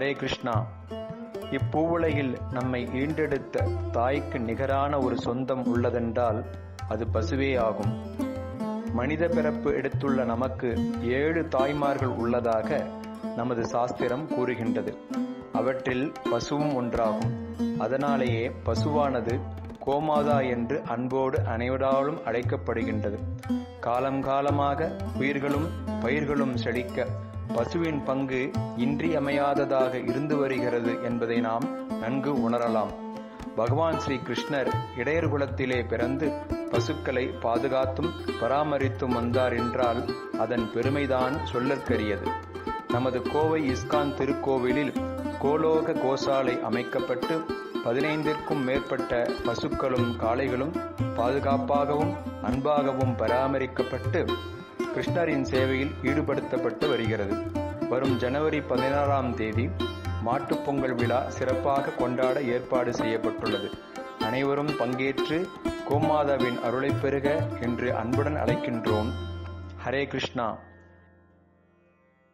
ஹரே கிருஷ்ணா இப்பூவுலகில் நம்மை ஈண்டெடுத்த தாய்க்கு நிகரான ஒரு சொந்தம் உள்ளதென்றால் அது பசுவே ஆகும் மனித பிறப்பு எடுத்துள்ள நமக்கு ஏழு தாய்மார்கள் உள்ளதாக நமது சாஸ்திரம் கூறுகின்றது அவற்றில் பசுவும் ஒன்றாகும் அதனாலேயே பசுவானது கோமாதா என்று அன்போடு அனைவராலும் அழைக்கப்படுகின்றது காலம் காலமாக உயிர்களும் பயிர்களும் செழிக்க பசுவின் பங்கு இன்றியமையாததாக இருந்து வருகிறது என்பதை நாம் நன்கு உணரலாம் பகவான் ஸ்ரீ கிருஷ்ணர் இடையர் குலத்திலே பிறந்து பசுக்களை பாதுகாத்தும் பராமரித்தும் வந்தார் என்றால் அதன் பெருமைதான் சொல்லற்கரியது நமது கோவை இஸ்கான் திருக்கோவிலில் கோலோக கோசாலை அமைக்கப்பட்டு பதினைந்திற்கும் மேற்பட்ட பசுக்களும் காளைகளும் பாதுகாப்பாகவும் அன்பாகவும் பராமரிக்கப்பட்டு கிருஷ்ணரின் சேவையில் ஈடுபடுத்தப்பட்டு வருகிறது வரும் ஜனவரி பதினாறாம் தேதி மாட்டுப்பொங்கல் விழா சிறப்பாக கொண்டாட ஏற்பாடு செய்யப்பட்டுள்ளது அனைவரும் பங்கேற்று கோமாதாவின் அருளை பெறுக என்று அன்புடன் அழைக்கின்றோம் ஹரே கிருஷ்ணா